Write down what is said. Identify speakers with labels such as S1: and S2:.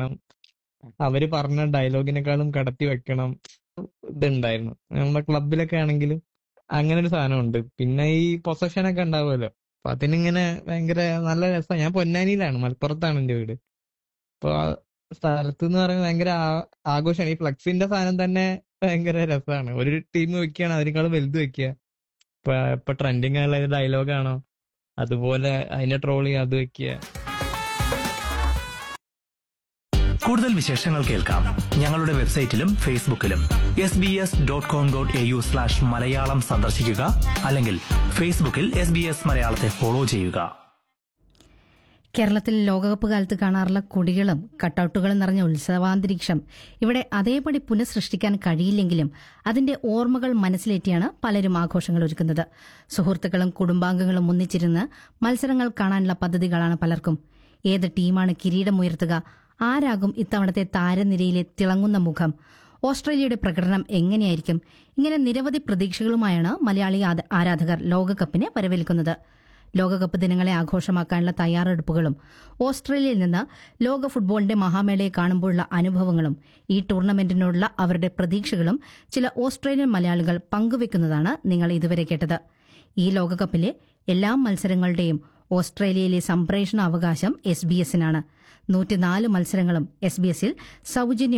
S1: പറയണം അവര് പറഞ്ഞ ഡയലോഗിനെക്കാളും കടത്തി വെക്കണം ഇതുണ്ടായിരുന്നു നമ്മുടെ ക്ലബിലൊക്കെ ആണെങ്കിലും അങ്ങനെ ഒരു സാധനമുണ്ട് പിന്നെ ഈ പൊസഷൻ ഒക്കെ ഉണ്ടാവുമല്ലോ അപ്പൊ അതിനിങ്ങനെ ഭയങ്കര നല്ല രസമാണ് ഞാൻ പൊന്നാനിയിലാണ് മലപ്പുറത്താണ് എന്റെ വീട് അപ്പൊ ആ സ്ഥലത്ത് എന്ന് പറയുന്നത് ഭയങ്കര ആ- ആഘോഷമാണ് ഈ ഫ്ലക്സിന്റെ സാധനം തന്നെ ഭയങ്കര രസമാണ് ഒരു ടീം വെക്കുകയാണ് അതിനേക്കാളും വലുത് വെക്കുക ഇപ്പൊ ഇപ്പൊ ട്രെൻഡിങ് ആയുള്ള ഡയലോഗാണോ അതുപോലെ അതിനെ ട്രോൾ ചെയ്യുക അത് വെക്കുക
S2: കൂടുതൽ വിശേഷങ്ങൾ കേൾക്കാം ഞങ്ങളുടെ വെബ്സൈറ്റിലും ഫേസ്ബുക്കിലും S B S dot com dot A U slash Malayalam സന്ദർശിക്കുക അല്ലെങ്കിൽ ഫേസ്ബുക്കിൽ എസ് ബി എസ് മലയാളത്തെ ഫോളോ ചെയ്യുക
S3: കേരളത്തിൽ ലോകകപ്പ് കാലത്ത് കാണാറുള്ള കൊടികളും കട്ടൌട്ടുകളും നിറഞ്ഞ ഉത്സവാന്തരീക്ഷം ഇവിടെ അതേപടി പുനഃസൃഷ്ടിക്കാൻ കഴിയില്ലെങ്കിലും അതിന്റെ ഓർമ്മകൾ മനസ്സിലേറ്റിയാണ് പലരും ആഘോഷങ്ങൾ ഒരുക്കുന്നത് സുഹൃത്തുക്കളും കുടുംബാംഗങ്ങളും ഒന്നിച്ചിരുന്ന് മത്സരങ്ങൾ കാണാനുള്ള പദ്ധതികളാണ് പലർക്കും ഏത് ടീമാണ് കിരീടമുയർത്തുക ആരാകും ഇത്തവണത്തെ താരനിരയിലെ തിളങ്ങുന്ന മുഖം ഓസ്ട്രേലിയയുടെ പ്രകടനം എങ്ങനെയായിരിക്കും ഇങ്ങനെ നിരവധി പ്രതീക്ഷകളുമായാണ് മലയാളി ആദ- ആരാധകർ ലോകകപ്പിനെ വരവേൽക്കുന്നത് ലോകകപ്പ് ദിനങ്ങളെ ആഘോഷമാക്കാനുള്ള തയ്യാറെടുപ്പുകളും ഓസ്ട്രേലിയയിൽ നിന്ന് ലോക ഫുട്ബോളിന്റെ മഹാമേളയെ കാണുമ്പോഴുള്ള അനുഭവങ്ങളും ഈ ടൂർണമെന്റിനോടുള്ള അവരുടെ പ്രതീക്ഷകളും ചില ഓസ്ട്രേലിയൻ മലയാളികൾ പങ്കുവെക്കുന്നതാണ് നിങ്ങൾ ഇതുവരെ കേട്ടത് ഈ ലോകകപ്പിലെ എല്ലാ മത്സരങ്ങളുടെയും ഓസ്ട്രേലിയയിലെ സംപ്രേഷണ അവകാശം എസ് ബി എസിനാണ് നൂറ്റിനാല് മത്സരങ്ങളും എസ് ബി എസിൽ സൗജന്യ